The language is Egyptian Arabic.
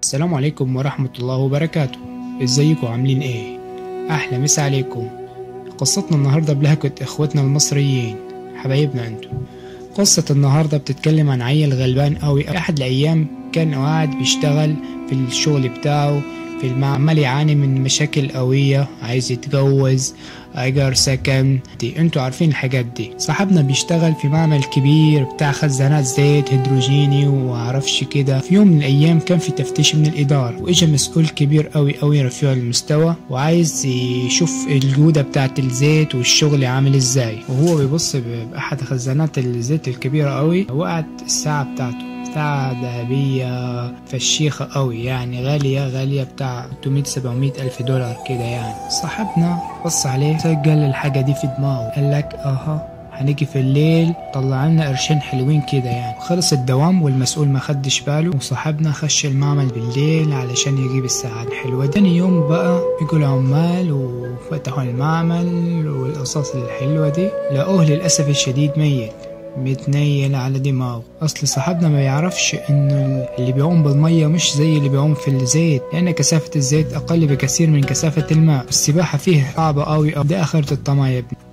السلام عليكم ورحمة الله وبركاته ازيكم عاملين ايه احلى مسا عليكم قصتنا النهاردة بلهجة اخوتنا المصريين حبايبنا انتوا قصة النهاردة بتتكلم عن عيل غلبان قوي احد الايام كان قاعد بيشتغل في الشغل بتاعه في المعمل عمال يعاني من مشاكل قوية عايز يتجوز ايجار سكن دي انتوا عارفين الحاجات دي صاحبنا بيشتغل في معمل كبير بتاع خزانات زيت هيدروجيني ومعرفش كده في يوم من الايام كان في تفتيش من الاداره واجا مسؤول كبير قوي قوي رفيع المستوى وعايز يشوف الجوده بتاعت الزيت والشغل عامل ازاي وهو بيبص باحد خزانات الزيت الكبيره قوي وقعت الساعه بتاعته ساعة ذهبية فشيخة قوي يعني غالية غالية بتاع 300 700 ألف دولار كده يعني صاحبنا بص عليه سجل الحاجة دي في دماغه قال لك اها هنيجي في الليل طلع لنا قرشين حلوين كده يعني خلص الدوام والمسؤول ما خدش باله وصاحبنا خش المعمل بالليل علشان يجيب الساعة الحلوة دي تاني يوم بقى يجوا العمال وفتحوا المعمل والقصص الحلوة دي لقوه للأسف الشديد ميت متنيل على دماغه اصل صاحبنا ما يعرفش ان اللي بيعوم بالميه مش زي اللي بيعوم في الزيت لان كثافه الزيت اقل بكثير من كثافه الماء السباحه فيه صعبه قوي ده اخرة الطمع يا ابني